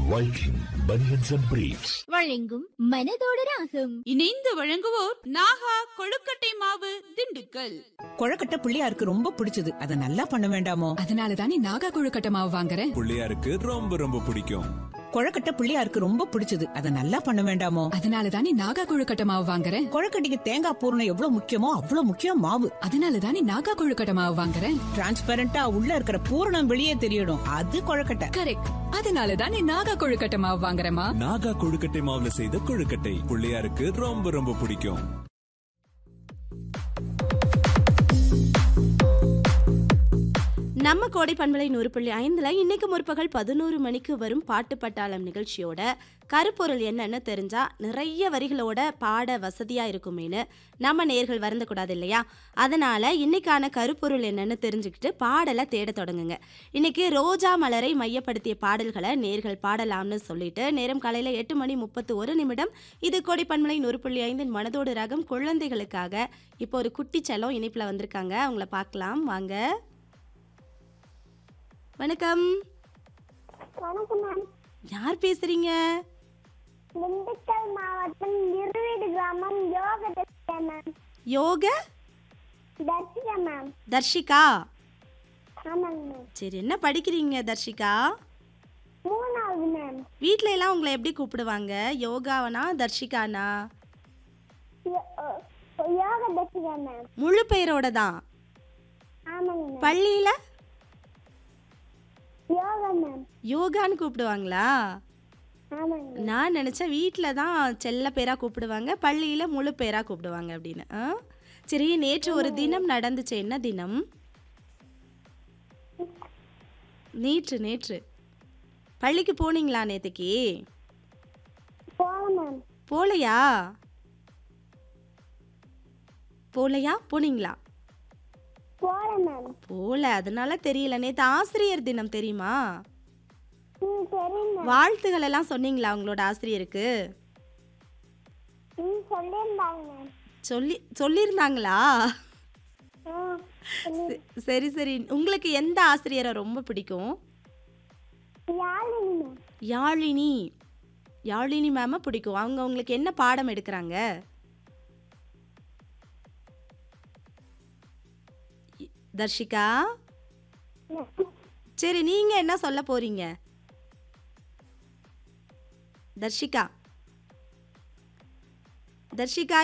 Viking Bunions and Briefs. வழங்கும் மனதோடு ராகம் இணைந்து வழங்குவோர் நாகா கொழுக்கட்டை மாவு திண்டுக்கல் கொழக்கட்டை பிள்ளையாருக்கு ரொம்ப பிடிச்சது அத நல்லா பண்ண வேண்டாமோ அதனால தானே நாகா கொழுக்கட்டை மாவு வாங்குறேன் பிள்ளையாருக்கு ரொம்ப ரொம்ப பிடிக்கும் கொழக்கட்டை பிள்ளையாருக்கு ரொம்ப பிடிச்சது அத நல்லா பண்ண வேண்டாமோ அதனால தானே நாகா கொழுக்கட்டை மாவு வாங்குறேன் கொழக்கட்டைக்கு தேங்காய் பூரணம் எவ்வளவு முக்கியமோ அவ்வளவு முக்கியம் மாவு அதனால தானே நாகா கொழுக்கட்டை மாவு வாங்குறேன் டிரான்ஸ்பரண்டா உள்ள இருக்கிற பூரணம் வெளியே தெரியணும் அது கொழக்கட்டை கரெக்ட் அதனால தானே நாகா கொழுக்கட்டை மாவு வாங்குறேமா நாகா கொழுக்கட்டை மாவுல செய்த கொழுக்கட்டை பிள்ளையாருக்கு ரொம்ப ரொம்ப பிடிக்கும் நம்ம கோடை பண்பலை நூறு புள்ளி ஐந்தில் இன்னைக்கு முற்பகல் பதினோரு மணிக்கு வரும் பாட்டு பட்டாளம் நிகழ்ச்சியோட கருப்பொருள் என்னன்னு தெரிஞ்சா நிறைய வரிகளோட பாட வசதியாக இருக்குமேனு நம்ம நேர்கள் வருந்தக்கூடாது இல்லையா அதனால இன்னைக்கான கருப்பொருள் என்னன்னு தெரிஞ்சுக்கிட்டு பாடலை தேட தொடங்குங்க இன்னைக்கு ரோஜா மலரை மையப்படுத்திய பாடல்களை நேர்கள் பாடலாம்னு சொல்லிட்டு நேரம் காலையில் எட்டு மணி முப்பத்து ஒரு நிமிடம் இது கோடை பண்பலை நூறு புள்ளி ஐந்தின் மனதோடு ரகம் குழந்தைகளுக்காக இப்போ ஒரு குட்டி செல்லம் இணைப்பில் வந்திருக்காங்க அவங்கள பார்க்கலாம் வாங்க வணக்கம் வணக்கம் மேம் யார் பேசுறீங்க திண்டுக்கல் மாவட்டம் இருவீடு கிராமம் யோக தர்ஷிகா மேம் யோக தர்ஷிகா மேம் தர்ஷிகா ஆமாங்க மேம் சரி என்ன படிக்கிறீங்க தர்ஷிகா மூணாவது மேம் வீட்ல எல்லாம் உங்களை எப்படி கூப்பிடுவாங்க யோகாவனா தர்ஷிகானா யோ- ஓ- யோக தர்ஷிகா மேம் முழு பெயரோட தான் ஆமாங்க மேம் பள்ளியில யோகா மேம் யோகான்னு கூப்பிடுவாங்களா ஆமாங்க மேம் நான் நினச்சேன் வீட்டில் தான் செல்ல பேராக கூப்பிடுவாங்க பள்ளியில் முழு பேராக கூப்பிடுவாங்க அப்படின்னு ஆ சரி நேற்று ஒரு தினம் நடந்துச்சு என்ன தினம் நேற்று நேற்று பள்ளிக்கு போனீங்களா நேற்றுக்கு போக மேம் போலையா போலையா போனீங்களா போல மேம் போல அதனால தெரியல நேற்று ஆசிரியர் தினம் தெரியுமா ம் தெரியும் மேம் வாழ்த்துகள் எல்லாம் சொன்னீங்களா உங்களோட ஆசிரியருக்கு ம் சொல்லியிருந்தாங்க மேம் சொல்லி சொல்லியிருந்தாங்களா ஆ சொல்லி ச- சரி சரி உங்களுக்கு எந்த ஆசிரியரை ரொம்ப பிடிக்கும் யாழினி மேம் யாழினி யாழினி மேமை பிடிக்கும் அவங்க உங்களுக்கு என்ன பாடம் எடுக்கிறாங்க இ- தர்ஷிகா சரி நீங்க என்ன சொல்ல போறீங்க தர்ஷிகா தர்ஷிகா